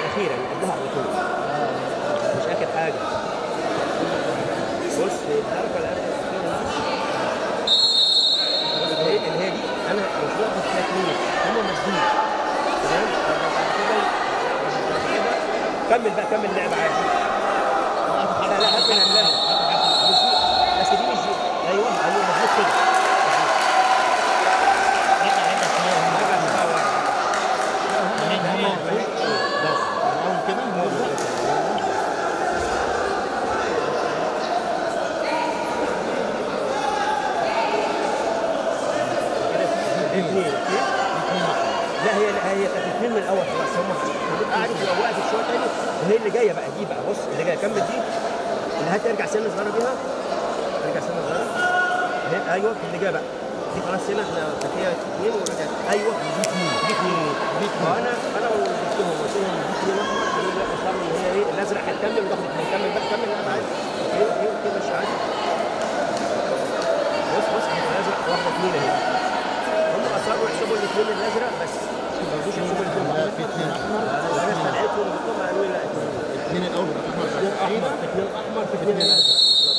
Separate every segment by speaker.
Speaker 1: الاخيره اللي قبلها على طول مش اخر حاجه بص الحركه اللي قبل الأخيرة دي. بص اللي هي اللي هي دي انا مش واقف فيها اتنين هم مشدود تمام بعد كده بعد كده كمل بقى كمل لعب عادي لا لا هات من قبلها مش دي بس دي مش دي ايوه ايوه مظبوط كده
Speaker 2: رجع رجع شويه هم
Speaker 1: رجع بقى ورا.
Speaker 2: هم هم بس اول كده هو
Speaker 1: كده في اثنين اوكي لا هي لا هي كانت اثنين من الاول خلاص هم قعدت لو وقفت شويه تاني وهي اللي جايه بقى دي بقى بص اللي جايه كمل دي اللي هات ارجع سنه صغيره بيها ارجع سنه صغيره هي- ايوه اللي جايه بقى دي خلاص هنا احنا كانت هي اثنين ورجعت ايوه دي اثنين دي اثنين دي اثنين فانا انا وجبتهم قلت لهم دي اثنين احمر قالوا لي لا مش هعمل هي ايه الازرق هتكمل وتاخد اثنين كمل بقى كمل لا عادي اوكي اوكي اوكي ماشي عادي بص بص الازرق واحده اثنين اهي هم اصروا يحسبوا الاثنين الازرق بس ما رضوش يحسبوا الاثنين
Speaker 2: لا، في اثنين احمر
Speaker 1: انا استدعيتهم وقلت لهم قالوا لي لا اثنين
Speaker 2: اثنين الاول الاحمر
Speaker 1: اثنين احمر اثنين احمر في اثنين ازرق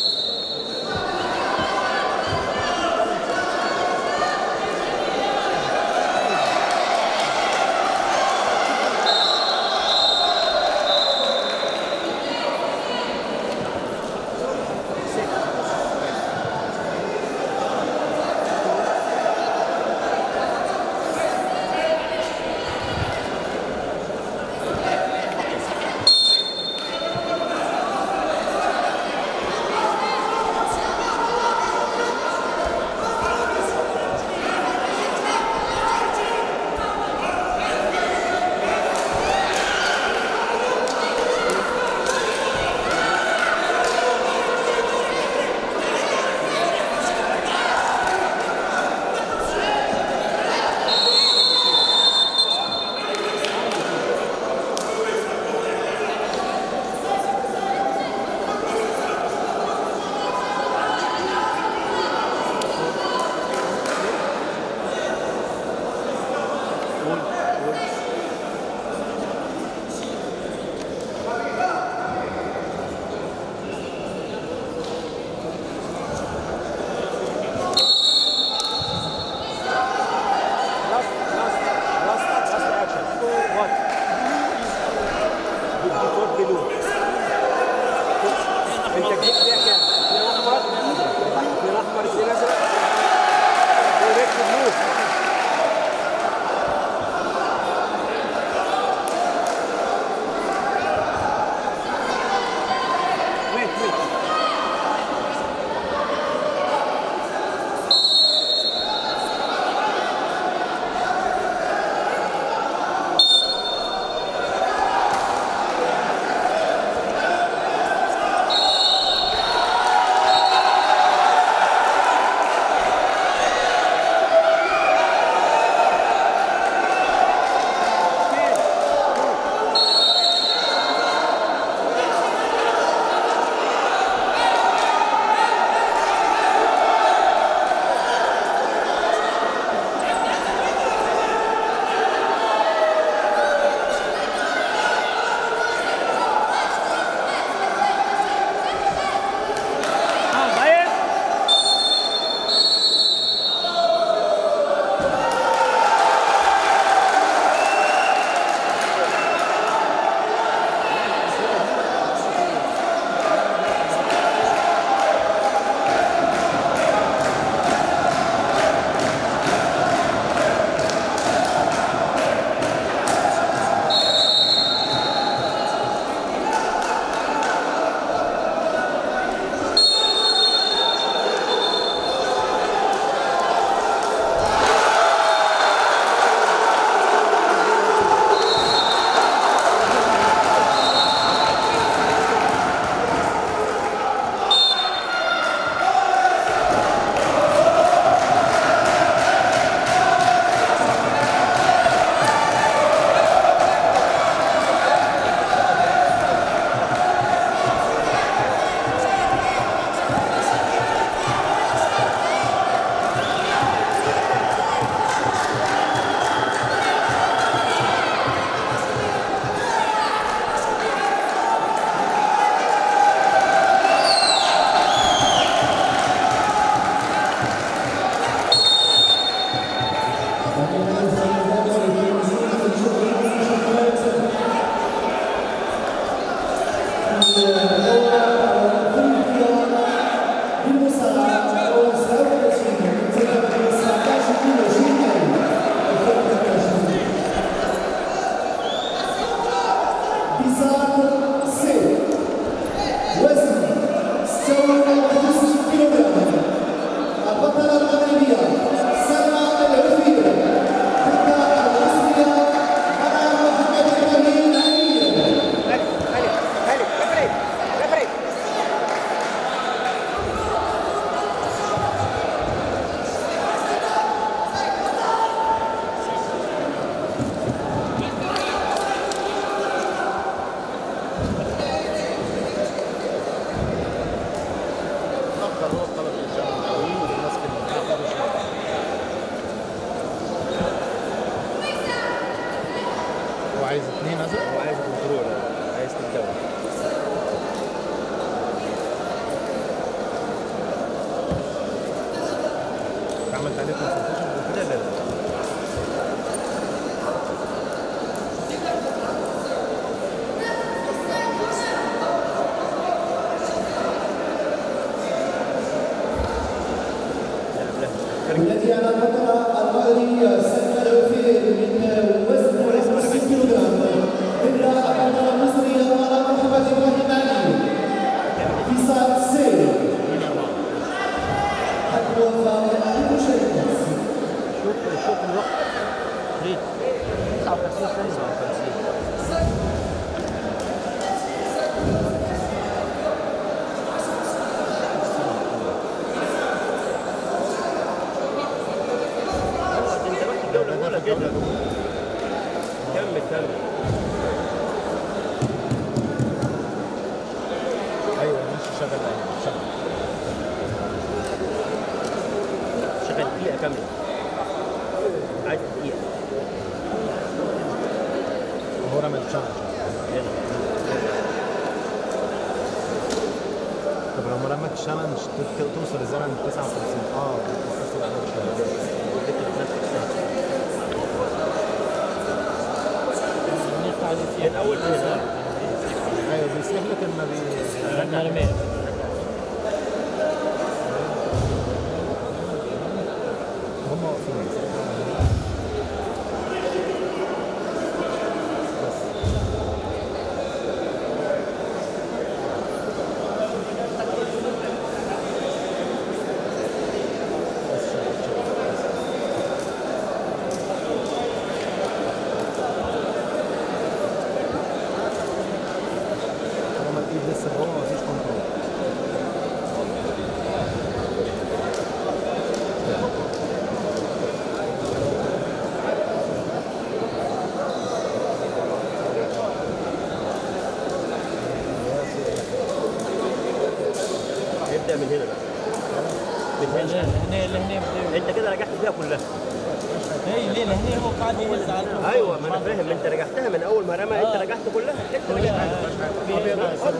Speaker 1: Last, last, last, last action. What? Before below. انت جبت فيها كام؟ اثنين احمر اثنين احمر اثنين ازرق ريد بلو ويت ويت
Speaker 3: بساعة سير وزن 56 كيلوغرام البطلة المغربية سلمى العفير ضد المصرية منى محمد أمين أمير
Speaker 1: خالد خالد خالد رفري رفري
Speaker 2: اتأخر هو طلب الإشارة قوي وماسك الملعب هو عايز اثنين أزرق
Speaker 1: هو عايز كنترول عايز تتجوز
Speaker 2: عملت عليه كونسلتيشن
Speaker 1: لا لا لا
Speaker 3: والذي على البطلة المغربية سلمى العفير من وزن 50 كيلوغرام ضد البطلة المصرية منى محمد إبراهيم أمين بساعة سير حتى وفاء المشاركة
Speaker 1: شوف شوف الوقت ريت 59 59 انت رحت الجوله الاولى كده كمل كمل
Speaker 2: ايوه ماشي شغل ايوه شغل
Speaker 1: شغل دقيقه كامله عايز دقيقه
Speaker 2: وهو رمى الشغل
Speaker 1: هنا
Speaker 2: طب لو ما رمت الشالنج توصل الزمن 59 اه توصل على الشالنج
Speaker 1: اديك بنفسك سهل من اول من هنا
Speaker 2: ايوه بيسيح لك انه بي هم واقفين بس بس شغل شغل بس. طالما الايد لسه جوه مفيش كنترول
Speaker 1: نبدا من هنا بقى من هنا
Speaker 4: هنا هنا
Speaker 1: انت كده رجعت فيها كلها
Speaker 4: هي ليه هنا هو قاعد يوزع على الكل.
Speaker 1: ايوه ما انا فاهم انت رجعتها من اول ما رمى انت رجعت كلها انت رجعت
Speaker 2: ابيض وأسود.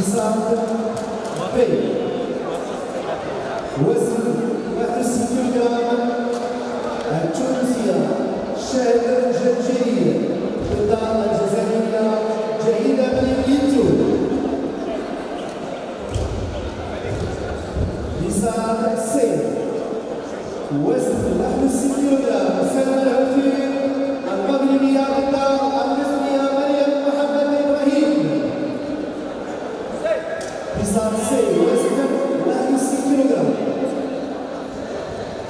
Speaker 3: إسعاد بي وزن 61 جرام التونسية شاهد جرجيري